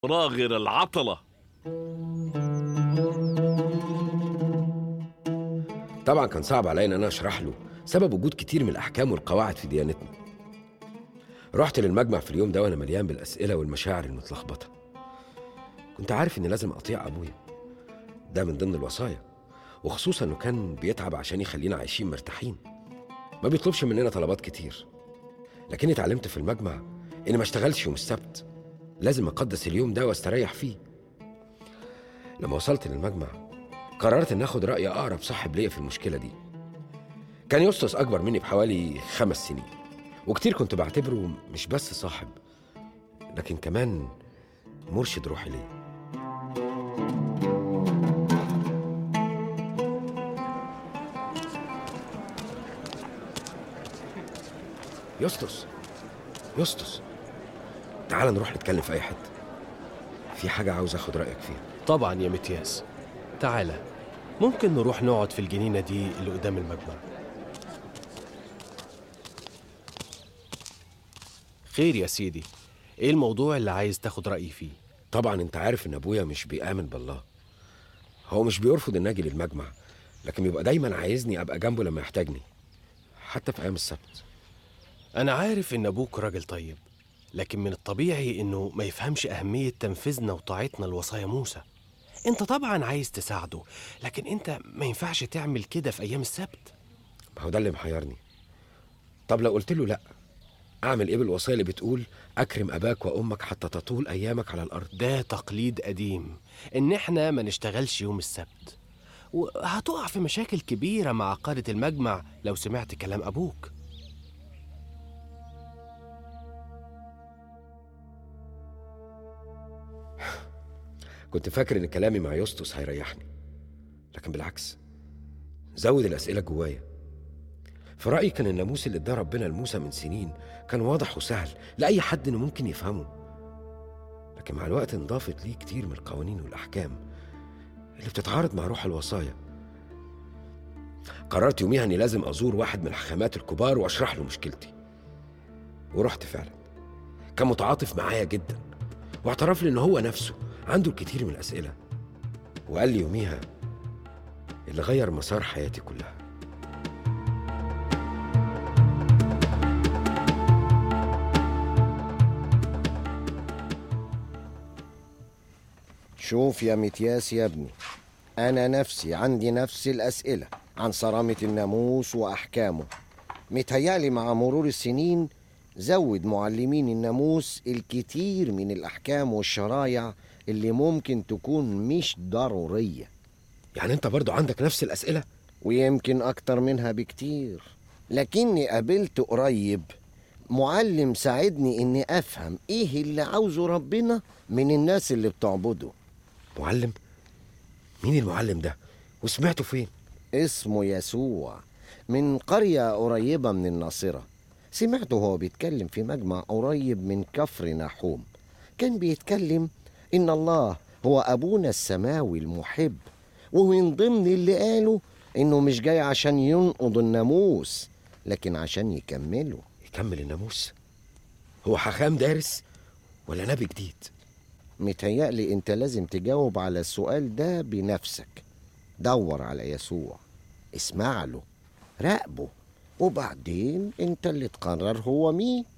راغر العطلة طبعا كان صعب عليا ان انا اشرح له سبب وجود كتير من الاحكام والقواعد في ديانتنا رحت للمجمع في اليوم ده وانا مليان بالاسئله والمشاعر المتلخبطه كنت عارف اني لازم اطيع ابويا ده من ضمن الوصايا وخصوصا انه كان بيتعب عشان يخلينا عايشين مرتاحين ما بيطلبش مننا طلبات كتير لكني اتعلمت في المجمع اني ما اشتغلش يوم السبت لازم اقدس اليوم ده واستريح فيه لما وصلت للمجمع قررت ان اخد راي اقرب صاحب ليا في المشكله دي كان يسطس اكبر مني بحوالي خمس سنين وكتير كنت بعتبره مش بس صاحب لكن كمان مرشد روحي ليا يسطس يسطس تعال نروح نتكلم في اي حته في حاجه عاوز اخد رايك فيها طبعا يا متياس تعالى ممكن نروح نقعد في الجنينة دي اللي قدام المجمع خير يا سيدي ايه الموضوع اللي عايز تاخد رأيي فيه طبعا انت عارف ان ابويا مش بيآمن بالله هو مش بيرفض ان اجي للمجمع لكن بيبقى دايما عايزني ابقى جنبه لما يحتاجني حتى في ايام السبت انا عارف ان ابوك راجل طيب لكن من الطبيعي انه ما يفهمش اهمية تنفيذنا وطاعتنا لوصايا موسى انت طبعا عايز تساعده لكن انت ما ينفعش تعمل كده في ايام السبت ما هو ده اللي محيرني طب لو قلت له لا اعمل ايه بالوصيه اللي بتقول اكرم اباك وامك حتى تطول ايامك على الارض ده تقليد قديم ان احنا ما نشتغلش يوم السبت وهتقع في مشاكل كبيرة مع قادة المجمع لو سمعت كلام أبوك كنت فاكر ان كلامي مع يسطس هيريحني لكن بالعكس زود الاسئله جوايا في رايي كان الناموس اللي اداه ربنا لموسى من سنين كان واضح وسهل لاي حد انه ممكن يفهمه لكن مع الوقت انضافت ليه كتير من القوانين والاحكام اللي بتتعارض مع روح الوصايا قررت يوميها اني لازم ازور واحد من الحكامات الكبار واشرح له مشكلتي ورحت فعلا كان متعاطف معايا جدا واعترف لي ان هو نفسه عنده الكثير من الاسئله وقال لي يوميها اللي غير مسار حياتي كلها شوف يا متياس يا ابني أنا نفسي عندي نفس الأسئلة عن صرامة الناموس وأحكامه متهيألي مع مرور السنين زود معلمين الناموس الكتير من الأحكام والشرايع اللي ممكن تكون مش ضرورية يعني انت برضو عندك نفس الاسئله ويمكن أكتر منها بكتير لكني قابلت قريب معلم ساعدني إني أفهم إيه اللي عاوزه ربنا من الناس اللي بتعبده معلم مين المعلم ده وسمعته فين اسمه يسوع من قرية قريبة من الناصرة سمعته هو بيتكلم في مجمع قريب من كفر نحوم كان بيتكلم إن الله هو أبونا السماوي المحب ومن ضمن اللي قاله إنه مش جاي عشان ينقض الناموس لكن عشان يكمله يكمل الناموس هو حكام دارس ولا نبي جديد متهيألي انت لازم تجاوب على السؤال ده بنفسك دور على يسوع اسمع له راقبه وبعدين انت اللي تقرر هو مين